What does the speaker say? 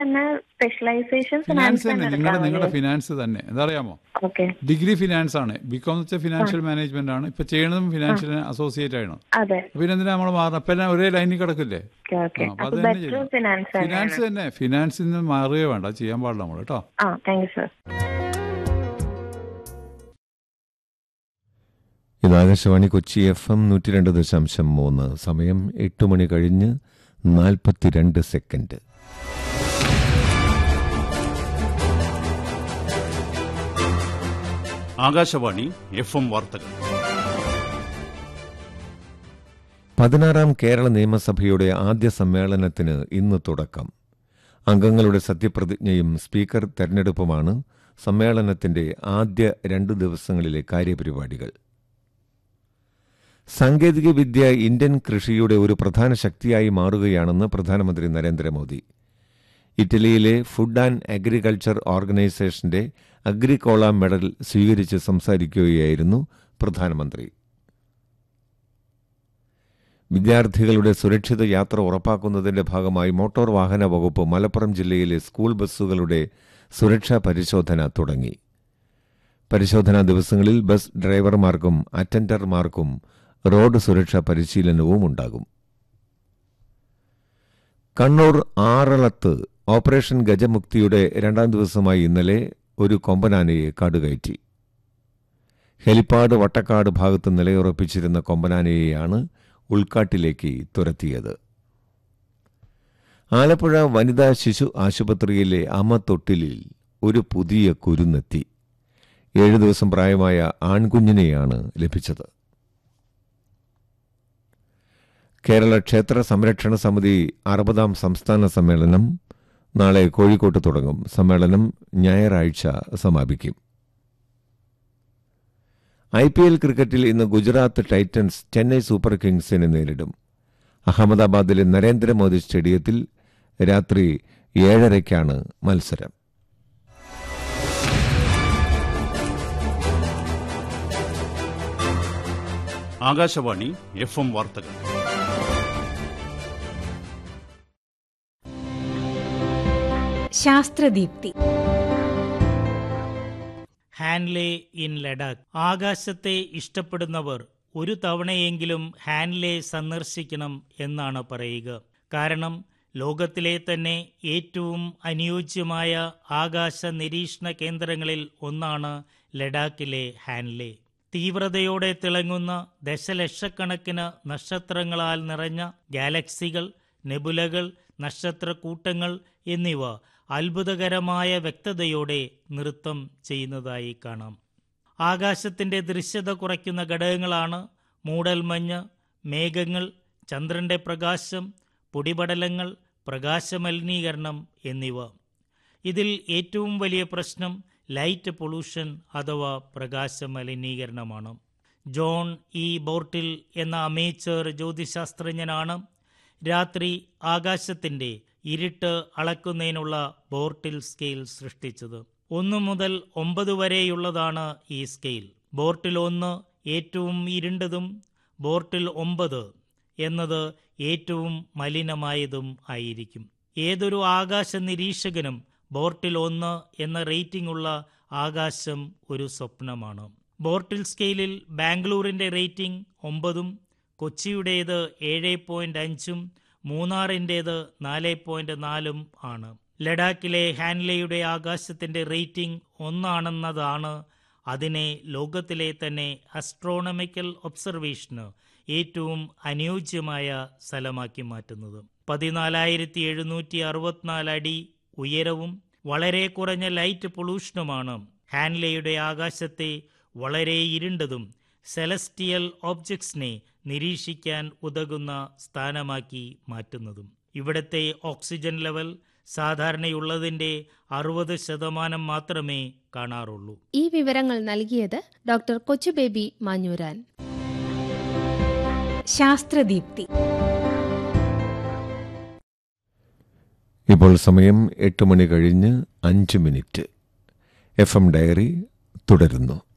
തന്നെ specialisation finance finance തന്നെ തന്നെ നിങ്ങളുടെ നിങ്ങളുടെ എടുക്കാമല്ലേ ഫിനാൻസ് തന്നെ എന്താ അറിയാമോ ഓക്കെ ഡിഗ്രി ഫിനാൻസ് ആണ് ബികോം എന്ന് വെച്ചാൽ ഫിനാൻഷ്യൽ മാനേജ്മെന്റ് ആണ് ഇപ്പൊ ചെയ്യണതും ഫിനാൻഷ്യൽ അസോസിയേറ്റ് ആണ് അതെ പിന്നെ എന്തിനാ നമ്മൾ മാറണം അപ്പൊ എല്ലാം ഒരേ ലൈനിൽ കിടക്കില്ലേ ഓക്കെ ഓക്കെ ആ, അപ്പൊ അപ്പൊ അത് തന്നെ ബെറ്റർ ചെയ്യണം. ഫിനാൻസ് ഫിനാൻസ് തന്നെ ഫിനാൻസിൽ നിന്ന് മാറുകയോ വേണ്ട ചെയ്യാൻ പാടില്ല നമ്മൾ കേട്ടോ ആ താങ്ക് യു സർ ഇത് ആകാശവാണി കൊച്ചി എഫ് എം നൂറ്റി രണ്ട് ദശാംശം മൂന്ന് സമയം എട്ട് മണി കഴിഞ്ഞ് നാൽപ്പത്തിരണ്ട് സെക്കൻഡ് ആകാശവാണി എഫ് എം വാർത്തകൾ പതിനാറാം കേരള നിയമസഭയുടെ ആദ്യ സമ്മേളനത്തിന് ഇന്ന് തുടക്കം അംഗങ്ങളുടെ സത്യപ്രതിജ്ഞയും സ്പീക്കർ തെരഞ്ഞെടുപ്പുമാണ് സമ്മേളനത്തിന്റെ ആദ്യ രണ്ടു ദിവസങ്ങളിലെ കാര്യപരിപാടികൾ സാങ്കേതികവിദ്യ ഇന്ത്യൻ കൃഷിയുടെ ഒരു പ്രധാന ശക്തിയായി മാറുകയാണെന്ന് പ്രധാനമന്ത്രി നരേന്ദ്രമോദി ഇറ്റലിയിലെ ഫുഡ് ആൻഡ് അഗ്രികൾച്ചർ ഓർഗനൈസേഷന്റെ അഗ്രിക്കോള മെഡൽ സ്വീകരിച്ച് സംസാരിക്കുകയായിരുന്നു പ്രധാനമന്ത്രി വിദ്യാർത്ഥികളുടെ സുരക്ഷിത യാത്ര ഉറപ്പാക്കുന്നതിന്റെ ഭാഗമായി മോട്ടോർ വാഹന വകുപ്പ് മലപ്പുറം ജില്ലയിലെ സ്കൂൾ ബസ്സുകളുടെ സുരക്ഷാ പരിശോധന തുടങ്ങി പരിശോധനാ ദിവസങ്ങളിൽ ബസ് ഡ്രൈവർമാർക്കും അറ്റൻഡർമാർക്കും റോഡ് സുരക്ഷാ പരിശീലനവും ഉണ്ടാകും കണ്ണൂർ ആറളത്ത് ഓപ്പറേഷൻ ഗജമുക്തിയുടെ രണ്ടാം ദിവസമായി ഇന്നലെ ഒരു കൊമ്പനാനയെ കാടുകയറ്റി ഹെലിപ്പാഡ് വട്ടക്കാട് ഭാഗത്ത് നിലയുറപ്പിച്ചിരുന്ന കൊമ്പനാനയെയാണ് ഉൾക്കാട്ടിലേക്ക് തുരത്തിയത് ആലപ്പുഴ വനിതാ ശിശു ആശുപത്രിയിലെ അമ്മ തൊട്ടിലിൽ ഒരു പുതിയ കുരുന്നെത്തി ഏഴു ദിവസം പ്രായമായ ആൺകുഞ്ഞിനെയാണ് ലഭിച്ചത് കേരള ക്ഷേത്ര സംരക്ഷണ സമിതി അറുപതാം സംസ്ഥാന സമ്മേളനം നാളെ കോഴിക്കോട്ട് തുടങ്ങും സമ്മേളനം ഞായറാഴ്ച സമാപിക്കും ഐ പി എൽ ക്രിക്കറ്റിൽ ഇന്ന് ഗുജറാത്ത് ടൈറ്റൻസ് ചെന്നൈ സൂപ്പർ കിങ്സിനെ നേരിടും അഹമ്മദാബാദിലെ നരേന്ദ്രമോദി സ്റ്റേഡിയത്തിൽ രാത്രി ഏഴരയ്ക്കാണ് മത്സരം ആകാശവാണി എഫ് എം വാർത്തകൾ ശാസ്ത്രദീപ്തി ഹാൻലെ ഇൻ ലഡാക്ക് ആകാശത്തെ ഇഷ്ടപ്പെടുന്നവർ ഒരു തവണയെങ്കിലും ഹാൻലെ സന്ദർശിക്കണം എന്നാണ് പറയുക കാരണം ലോകത്തിലെ തന്നെ ഏറ്റവും അനുയോജ്യമായ ആകാശ നിരീക്ഷണ കേന്ദ്രങ്ങളിൽ ഒന്നാണ് ലഡാക്കിലെ ഹാൻലെ തീവ്രതയോടെ തിളങ്ങുന്ന ദശലക്ഷക്കണക്കിന് നക്ഷത്രങ്ങളാൽ നിറഞ്ഞ ഗാലക്സികൾ നെബുലകൾ നക്ഷത്രക്കൂട്ടങ്ങൾ എന്നിവ അത്ഭുതകരമായ വ്യക്തതയോടെ നൃത്തം ചെയ്യുന്നതായി കാണാം ആകാശത്തിന്റെ ദൃശ്യത കുറയ്ക്കുന്ന ഘടകങ്ങളാണ് മൂടൽമഞ്ഞ് മേഘങ്ങൾ ചന്ദ്രന്റെ പ്രകാശം പൊടിപടലങ്ങൾ പ്രകാശമലിനീകരണം എന്നിവ ഇതിൽ ഏറ്റവും വലിയ പ്രശ്നം ലൈറ്റ് പൊള്യൂഷൻ അഥവാ പ്രകാശമലിനീകരണമാണ് ജോൺ ഇ ബോർട്ടിൽ എന്ന അമേച്ചർ ജ്യോതിശാസ്ത്രജ്ഞനാണ് രാത്രി ആകാശത്തിന്റെ ഇരുട്ട് അളക്കുന്നതിനുള്ള ബോർട്ടിൽ സ്കെയിൽ സൃഷ്ടിച്ചത് ഒന്ന് മുതൽ ഒമ്പത് വരെയുള്ളതാണ് ഈ സ്കെയിൽ ബോർട്ടിൽ ഒന്ന് ഏറ്റവും ഇരുണ്ടതും ബോർട്ടിൽ ഒമ്പത് എന്നത് ഏറ്റവും മലിനമായതും ആയിരിക്കും ഏതൊരു ആകാശ നിരീക്ഷകനും ബോർട്ടിൽ ഒന്ന് എന്ന റേറ്റിംഗ് ഉള്ള ആകാശം ഒരു സ്വപ്നമാണ് ബോർട്ടിൽ സ്കെയിലിൽ ബാംഗ്ലൂരിന്റെ റേറ്റിംഗ് ഒമ്പതും കൊച്ചിയുടേത് ഏഴ് പോയിന്റ് അഞ്ചും മൂന്നാറിൻ്റേത് നാല് പോയിന്റ് നാലും ആണ് ലഡാക്കിലെ ഹാൻലെയുടെ ആകാശത്തിന്റെ റേറ്റിംഗ് ഒന്നാണെന്നതാണ് അതിനെ ലോകത്തിലെ തന്നെ അസ്ട്രോണമിക്കൽ ഒബ്സർവേഷന് ഏറ്റവും അനുയോജ്യമായ സ്ഥലമാക്കി മാറ്റുന്നത് പതിനാലായിരത്തി എഴുന്നൂറ്റി അറുപത്തിനാല് അടി ഉയരവും വളരെ കുറഞ്ഞ ലൈറ്റ് പൊള്യൂഷനുമാണ് ഹാൻലെയുടെ ആകാശത്തെ വളരെ ഇരുണ്ടതും സെലസ്റ്റിയൽ ഓബ്ജക്ട്സിനെ നിരീക്ഷിക്കാൻ ഉതകുന്ന സ്ഥാനമാക്കി മാറ്റുന്നതും ഇവിടത്തെ ഓക്സിജൻ ലെവൽ സാധാരണയുള്ളതിന്റെ അറുപത് ശതമാനം മാത്രമേ കാണാറുള്ളൂ ഈ വിവരങ്ങൾ നൽകിയത് ഡോക്ടർ കൊച്ചുബേബി മാഞ്ഞൂരാൻ ശാസ്ത്രദീപ്തി ഇപ്പോൾ സമയം എട്ട് മണി കഴിഞ്ഞ് അഞ്ച് മിനിറ്റ് എഫ് എം ഡയറി തുടരുന്നു